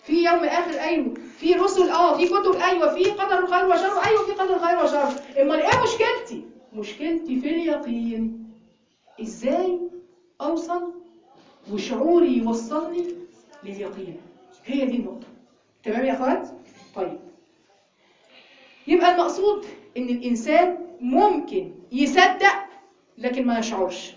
في يوم اخر ايوه في رسل اه في كتب ايوه في قدر خير وشر ايوه في قدر خير وشر امال ايه مشكلتي مشكلتي في اليقين ازاي اوصل وشعوري يوصلني لليقين هي دي النقطه تمام يا اخوات طيب يبقى المقصود ان الانسان ممكن يصدق لكن ما يشعرش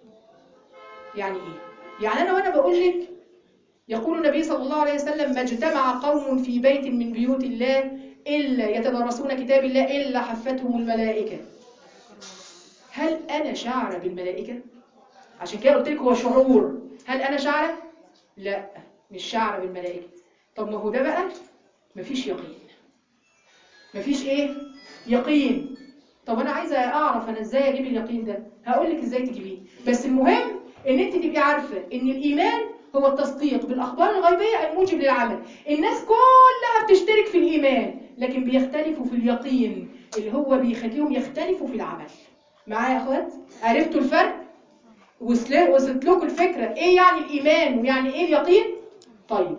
يعني ايه يعني انا وانا بقول لك يقول النبي صلى الله عليه وسلم ما اجتمع قوم في بيت من بيوت الله الا يتدارسون كتاب الله الا حفتهم الملائكه هل انا شاعره بالملائكه عشان كده قلت لك هو شعور هل انا شاعره لا مش شاعره بالملائكه طب ما هو ده بقى مفيش يقين مفيش ايه يقين طب انا عايزه اعرف انا ازاي اجيب اليقين ده هقول لك ازاي تجيبيه بس المهم ان انت تبقي عارفه ان الايمان هو التصديق بالاخبار الغيبيه الموجب للعمل الناس كلها بتشترك في الايمان لكن بيختلفوا في اليقين اللي هو بيخليهم يختلفوا في العمل معايا يا اخوات عرفتوا الفرق وصل- وصلت لكم الفكره ايه يعني الايمان ويعني ايه اليقين طيب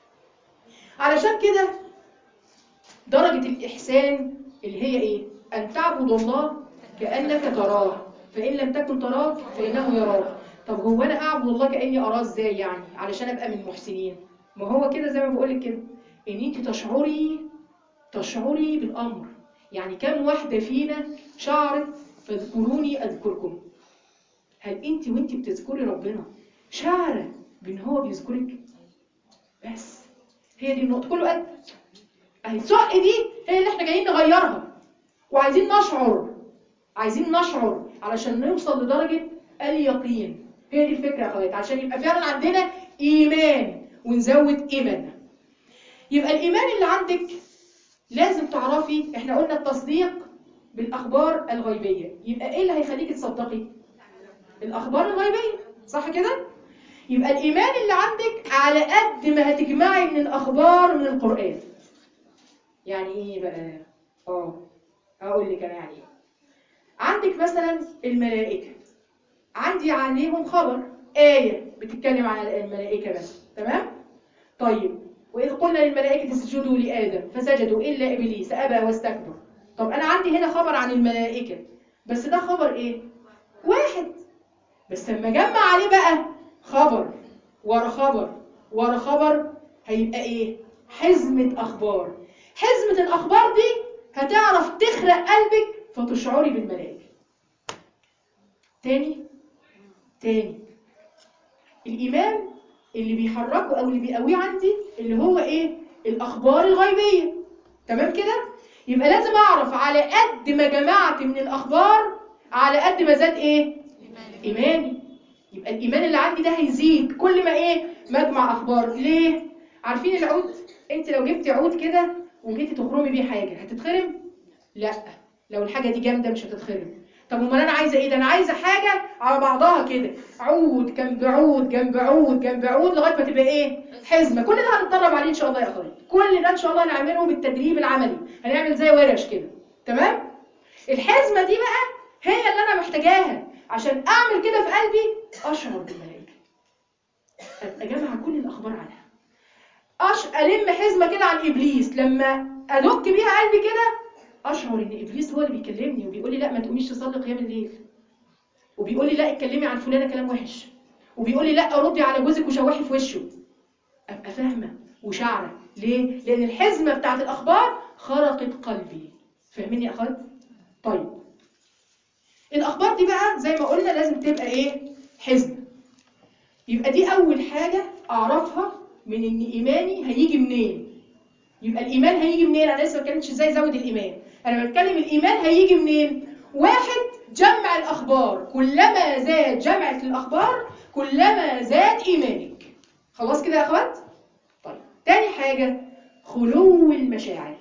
علشان كده درجة الإحسان اللي هي إيه؟ أن تعبد الله كأنك تراه فإن لم تكن تراه فإنه يراك طب هو أنا أعبد الله كأني أراه إزاي يعني علشان أبقى من المحسنين ما هو كده زي ما بقولك كده إن أنت تشعري تشعري بالأمر يعني كم واحدة فينا شعرت فاذكروني أذكركم هل أنت وأنت بتذكري ربنا شعرة بإن هو بيذكرك بس هي دي النقطة كله قد اهي الزق دي هي اللي احنا جايين نغيرها وعايزين نشعر عايزين نشعر علشان نوصل لدرجة اليقين هي دي الفكرة يا اخوات عشان يبقى فعلا عندنا ايمان ونزود ايماننا يبقى الايمان اللي عندك لازم تعرفي احنا قلنا التصديق بالاخبار الغيبية يبقى ايه اللي هيخليك تصدقي الاخبار الغيبية صح كده يبقى الايمان اللي عندك على قد ما هتجمعي من الاخبار من القرآن يعني ايه بقى اه هقول لك انا يعني ايه عندك مثلا الملائكه عندي عليهم خبر ايه بتتكلم عن الملائكه بس تمام طيب واذ قلنا للملائكه اسجدوا لادم فسجدوا الا ابليس ابى واستكبر طب انا عندي هنا خبر عن الملائكه بس ده خبر ايه واحد بس لما اجمع عليه بقى خبر ورا خبر ورا خبر هيبقى ايه حزمه اخبار حزمة الأخبار دي هتعرف تخرق قلبك فتشعري بالملائكة تاني تاني الإيمان اللي بيحركه أو اللي بيقويه عندي اللي هو إيه الأخبار الغيبية تمام كده يبقى لازم أعرف على قد ما جمعت من الأخبار على قد ما زاد إيه إيماني يبقى الإيمان اللي عندي ده هيزيد كل ما إيه ما أجمع أخبار ليه عارفين العود انت لو جبتي عود كده وجيتي تخرمي بيه حاجه هتتخرم لا لو الحاجه دي جامده مش هتتخرم طب امال انا عايزه ايه ده انا عايزه حاجه على بعضها كده عود جنب عود جنب عود جنب عود لغايه ما تبقى ايه حزمه كل ده هنتدرب عليه ان شاء الله يا اخواتي كل ده ان شاء الله هنعمله بالتدريب العملي هنعمل زي ورش كده تمام الحزمه دي بقى هي اللي انا محتاجاها عشان اعمل كده في قلبي اشعر بالملائكه ابقى جامعه كل الاخبار عنها أش... ألم حزمة كده عن إبليس لما أدك بيها قلبي كده أشعر إن إبليس هو اللي بيكلمني وبيقول لي لا ما تقوميش تصلي قيام الليل وبيقول لي لا اتكلمي عن فلانة كلام وحش وبيقول لي لا ردي على جوزك وشوحي في وشه أبقى فاهمة وشعرة ليه؟ لأن الحزمة بتاعت الأخبار خرقت قلبي فاهمين يا أخوات؟ طيب الأخبار دي بقى زي ما قلنا لازم تبقى إيه؟ حزمة يبقى دي أول حاجة أعرفها من ان ايماني هيجي منين يبقى الايمان هيجي منين انا لسه ما اتكلمتش ازاي ازود الايمان انا بتكلم الايمان هيجي منين واحد جمع الاخبار كلما زاد جمعة الاخبار كلما زاد ايمانك خلاص كده يا اخوات طيب تاني حاجة خلو المشاعر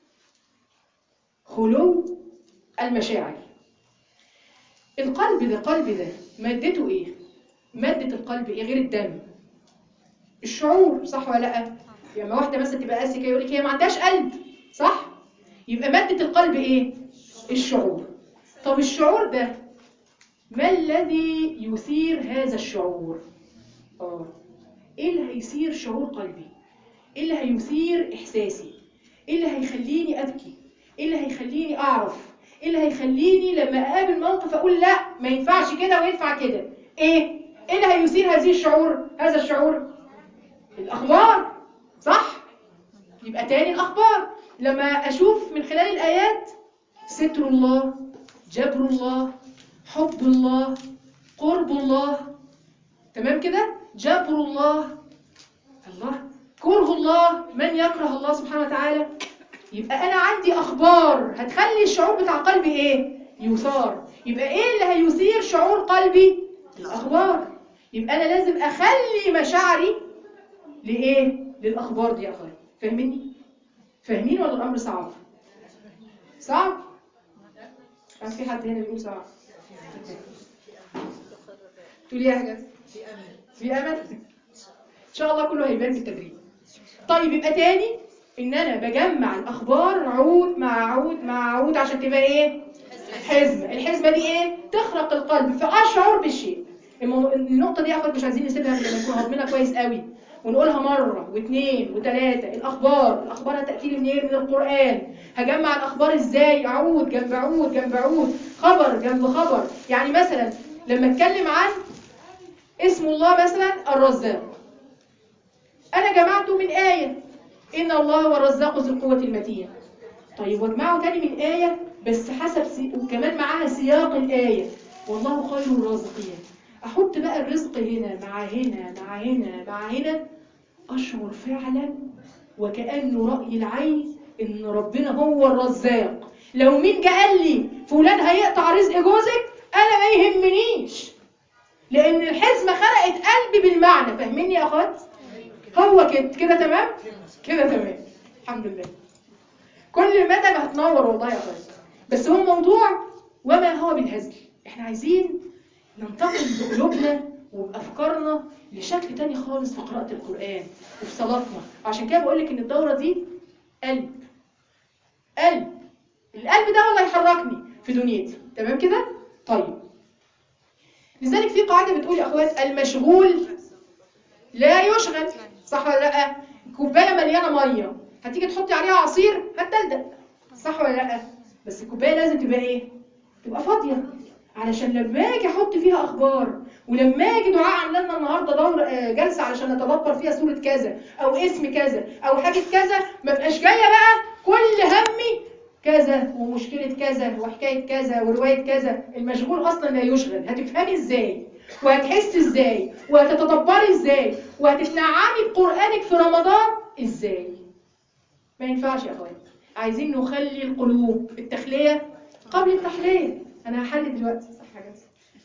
خلو المشاعر القلب ده قلب ده مادته ايه مادة القلب ايه غير الدم الشعور صح ولا لا لما واحده مثلا تبقى قاسيه كده يقول لك هي ما عندهاش قلب صح يبقى ماده القلب ايه الشعور طب الشعور ده ما الذي يثير هذا الشعور اه ايه اللي هيثير شعور قلبي ايه اللي هيثير احساسي ايه اللي هيخليني ابكي ايه اللي هيخليني اعرف ايه اللي هيخليني لما اقابل موقف اقول لا ما ينفعش كده وينفع كده ايه ايه اللي هيثير هذه الشعور هذا الشعور الاخبار صح يبقى تاني الاخبار لما اشوف من خلال الايات ستر الله جبر الله حب الله قرب الله تمام كده جبر الله الله كره الله من يكره الله سبحانه وتعالى يبقى انا عندي اخبار هتخلي الشعور بتاع قلبي ايه يثار يبقى ايه اللي هيثير شعور قلبي الاخبار يبقى انا لازم اخلي مشاعري لايه للاخبار دي يا اخويا فاهميني فاهمين ولا الامر صعب صعب كان في حد هنا بيقول صعب تقولي ايه يا حاجه في امل ان شاء الله كله هيبان في التدريب طيب يبقى تاني ان انا بجمع الاخبار عود مع عود مع عود عشان تبقى ايه حزمه الحزمه دي ايه تخرق القلب فاشعر بالشيء المو... النقطه دي يا اخوات مش عايزين نسيبها غير لما نكون هضمنا كويس قوي ونقولها مره واثنين وثلاثه الاخبار الاخبار هتاتي لي منين من القران هجمع الاخبار ازاي عود جنب عود جنب عود خبر جنب خبر يعني مثلا لما اتكلم عن اسم الله مثلا الرزاق انا جمعته من ايه ان الله هو الرزاق ذو القوه المتين طيب واجمعه تاني من ايه بس حسب سي... وكمان معاها سياق الايه والله خير الرازقين احط بقى الرزق هنا مع هنا مع هنا مع هنا اشعر فعلا وكانه راي العين ان ربنا هو الرزاق لو مين جه قال لي فلان هيقطع رزق جوزك انا ما يهمنيش لان الحزمه خلقت قلبي بالمعنى فاهميني يا اخوات هو كده كده تمام كده تمام الحمد لله كل مدى هتنور والله يا اخوات بس هو موضوع وما هو بالهزل احنا عايزين ننتقل بقلوبنا وبافكارنا لشكل تاني خالص في قراءه القران وفي صلاتنا عشان كده بقول لك ان الدوره دي قلب قلب القلب ده هو اللي هيحركني في دنيتي تمام كده طيب لذلك في قاعده بتقول يا اخوات المشغول لا يشغل صح ولا لا كوبايه مليانه ميه هتيجي تحطي عليها عصير هتدلدق صح ولا لا بس الكوبايه لازم تبقى ايه تبقى فاضيه علشان لما اجي احط فيها اخبار ولما اجي دعاء عامله لنا النهارده دور آه، جلسه علشان نتدبر فيها سوره كذا او اسم كذا او حاجه كذا ما بقاش جايه بقى كل همي كذا ومشكله كذا وحكايه كذا وروايه كذا المشغول اصلا لا يشغل هتفهمي ازاي وهتحسي ازاي وهتتدبري ازاي وهتتنعمي بقرانك في رمضان ازاي ما ينفعش يا اخوات عايزين نخلي القلوب التخليه قبل التحليه انا هحل دلوقتي صح حاجه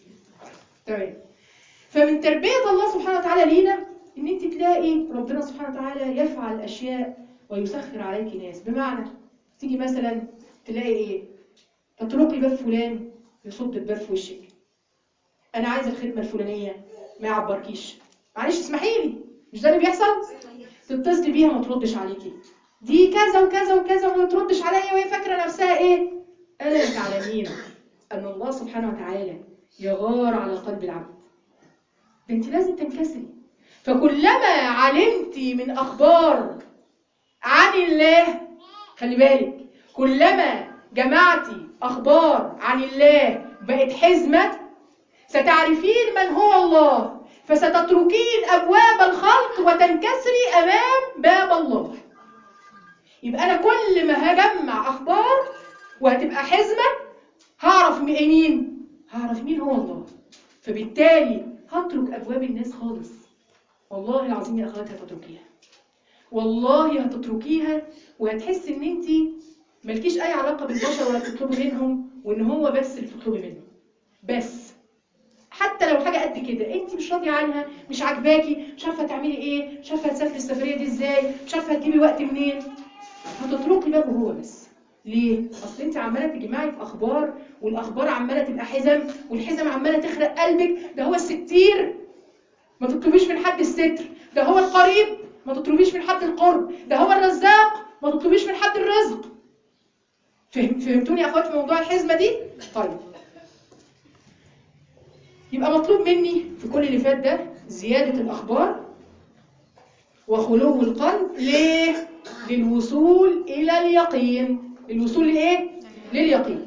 تمام فمن تربيه الله سبحانه وتعالى لينا ان انت تلاقي ربنا سبحانه وتعالى يفعل اشياء ويسخر عليك ناس بمعنى تيجي مثلا تلاقي ايه تطرقي باب فلان يصد الباب في وشك انا عايزه الخدمه الفلانيه ما يعبركيش معلش اسمحي لي مش ده اللي بيحصل تتصلي بيها ما تردش عليكي دي كذا وكذا وكذا وما تردش عليا وهي فاكره نفسها ايه الا تعلمين ان الله سبحانه وتعالى يغار على قلب العبد ده انت لازم تنكسري فكلما علمتي من اخبار عن الله خلي بالك كلما جمعتي اخبار عن الله بقت حزمه ستعرفين من هو الله فستتركين ابواب الخلق وتنكسري امام باب الله يبقى انا كل ما هجمع اخبار وهتبقى حزمه هعرف مين هعرف مين هو الله فبالتالي هترك ابواب الناس خالص والله العظيم يا اخواتي هتتركيها والله هتتركيها وهتحس ان انت مالكيش اي علاقه بالبشر ولا بتطلبي منهم وان هو بس اللي بتطلبي منه بس حتى لو حاجه قد كده انت مش راضيه عنها مش عاجباكي مش عارفه تعملي ايه مش عارفه هتسافري السفريه دي ازاي مش عارفه هتجيبي وقت منين هتتركي بابه هو بس ليه اصل انت عماله تجمعي في اخبار والاخبار عماله تبقى حزم والحزم عماله تخرق قلبك ده هو الستير ما تطلبيش من حد الستر ده هو القريب ما تطلبيش من حد القرب ده هو الرزاق ما تطلبيش من حد الرزق فهم فهمتوني يا اخوات في موضوع الحزمه دي طيب يبقى مطلوب مني في كل اللي فات ده زياده الاخبار وخلو القلب ليه للوصول الى اليقين الوصول لايه لليقين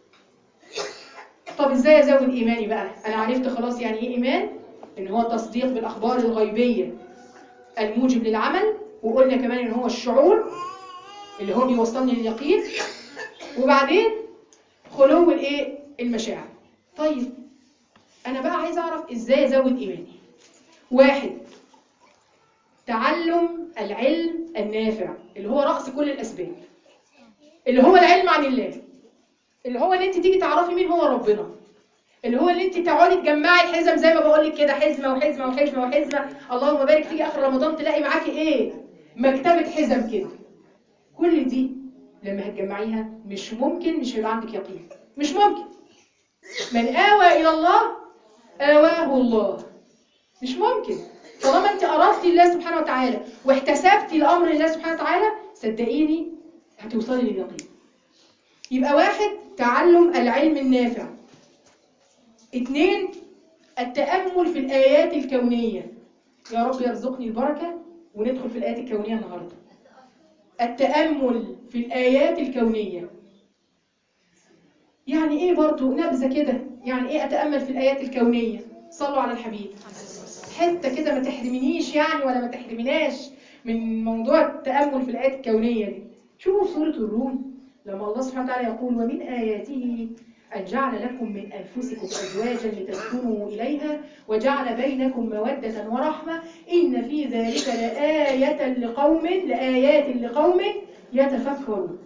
طب ازاي ازود ايماني بقى انا عرفت خلاص يعني ايه ايمان ان هو تصديق بالاخبار الغيبيه الموجب للعمل وقلنا كمان ان هو الشعور اللي هو بيوصلني لليقين وبعدين خلو الايه المشاعر طيب انا بقى عايز اعرف ازاي ازود ايماني واحد تعلم العلم النافع اللي هو رأس كل الأسباب اللي هو العلم عن الله اللي هو ان انت تيجي تعرفي مين هو ربنا اللي هو ان انت تقعدي تجمعي الحزم زي ما بقول لك كده حزمه وحزمه وحزمه وحزمه اللهم بارك تيجي اخر رمضان تلاقي معاكي ايه مكتبه حزم كده كل دي لما هتجمعيها مش ممكن مش هيبقى عندك يقين مش ممكن من آوى إلى الله آواه الله مش ممكن طالما انت قربتي لله سبحانه وتعالى واحتسبتي الامر لله سبحانه وتعالى صدقيني هتوصلي لليقين يبقى واحد تعلم العلم النافع اتنين التأمل في الآيات الكونية يا رب يرزقني البركة وندخل في الآيات الكونية النهاردة التأمل في الآيات الكونية يعني ايه برضو نبذة كده يعني ايه أتأمل في الآيات الكونية صلوا على الحبيب حتة كده ما تحرمنيش يعني ولا ما تحرمناش من موضوع التأمل في الآيات الكونية دي شوفوا في سورة الروم لما الله سبحانه وتعالى يقول ومن آياته أن جعل لكم من أنفسكم أزواجا لتسكنوا إليها وجعل بينكم مودة ورحمة إن في ذلك لآية لقوم لآيات لقوم يتفكرون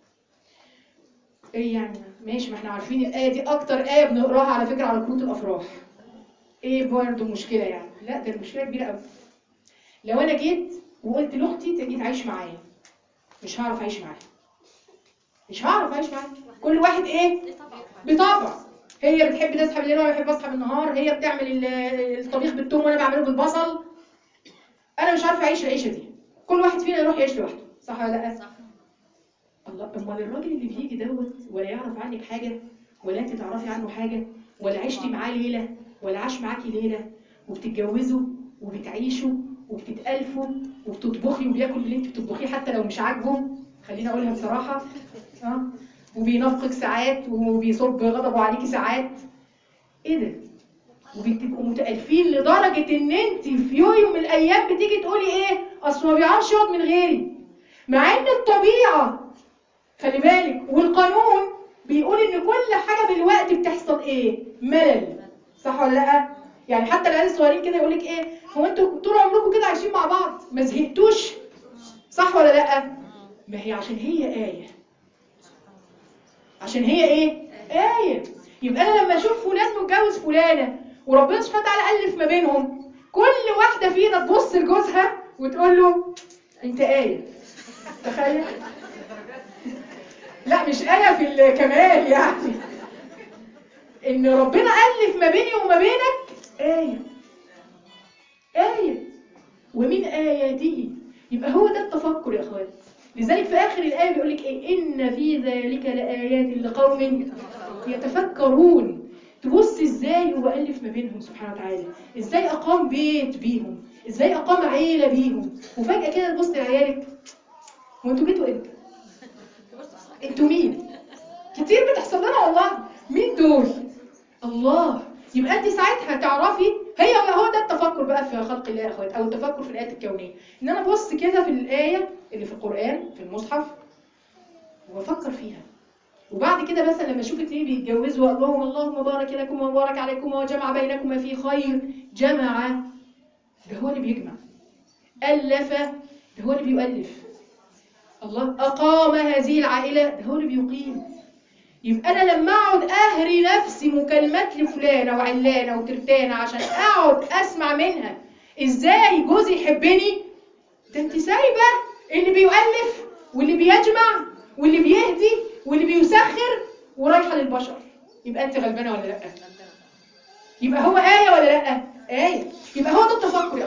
إيه يعني ماشي ما احنا عارفين الآية دي أكتر آية بنقراها على فكرة على كروت الأفراح ايه برضه مشكلة يعني لا ده المشكلة كبيرة قوي لو انا جيت وقلت لاختي تيجي تعيش معايا مش هعرف اعيش معاها مش هعرف اعيش معاها كل واحد ايه بطبع هي بتحب تصحى بالليل وانا بحب اصحى بالنهار هي بتعمل ال- الطبيخ بالثوم وانا بعمله بالبصل انا مش عارفه اعيش العيشه دي كل واحد فينا يروح يعيش لوحده صح ولا لا صح الله امال الراجل اللي بيجي دوت ولا يعرف عنك حاجه ولا انت تعرفي عنه حاجه ولا عشتي معاه ليله ولا عاش معاكي ليله وبتتجوزوا وبتعيشوا وبتتالفوا وبتطبخي وبياكل من اللي انت بتطبخيه حتى لو مش عاجبه خليني اقولها بصراحه اه وبينافقك ساعات وبيصب غضبه عليكي ساعات ايه ده وبتبقوا متالفين لدرجه ان انت في يوم من الايام بتيجي تقولي ايه اصل ما بيعرفش يقعد من غيري مع ان الطبيعه خلي بالك والقانون بيقول ان كل حاجه بالوقت بتحصل ايه ملل صح ولا لا يعني حتى العيال الصغيرين كده يقول لك ايه هو انتوا طول عمركم كده عايشين مع بعض ما زهقتوش صح ولا لا ما هي عشان هي ايه عشان هي ايه ايه يبقى انا لما اشوف فلان متجوز فلانه وربنا سبحانه وتعالى الف ما بينهم كل واحده فينا تبص لجوزها وتقول له انت ايه تخيل لا مش آية في الكمال يعني إن ربنا ألف ما بيني وما بينك آية آية ومن آياته يبقى هو ده التفكر يا أخوات لذلك في آخر الآية بيقول لك إيه إن في ذلك لآيات لقوم يتفكرون تبص إزاي هو ألف ما بينهم سبحانه وتعالى إزاي أقام بيت بيهم إزاي أقام عيلة بيهم وفجأة كده تبص لعيالك هو أنتوا جيتوا إمتى؟ انتوا مين كتير بتحصل لنا والله مين دول الله يبقى انت ساعتها تعرفي هي هو ده التفكر بقى في خلق الله يا اخوات او التفكر في الايات الكونيه ان انا ابص كده في الايه اللي في القران في المصحف وافكر فيها وبعد كده مثلا لما اشوف اتنين بيتجوزوا اللهم اللهم بارك لكم وبارك عليكم وجمع بينكما في خير جمع ده هو اللي بيجمع الف ده هو اللي بيؤلف الله أقام هذه العائلة ده هو اللي بيقيم يبقى أنا لما أقعد أهري نفسي مكالمات لفلانة وعلانة وترتانة عشان أقعد أسمع منها إزاي جوزي يحبني ده أنت سايبة اللي بيؤلف واللي بيجمع واللي بيهدي واللي بيسخر ورايحة للبشر يبقى أنت غلبانة ولا لأ يبقى هو آية ولا لأ آية يبقى هو ده التفكر يا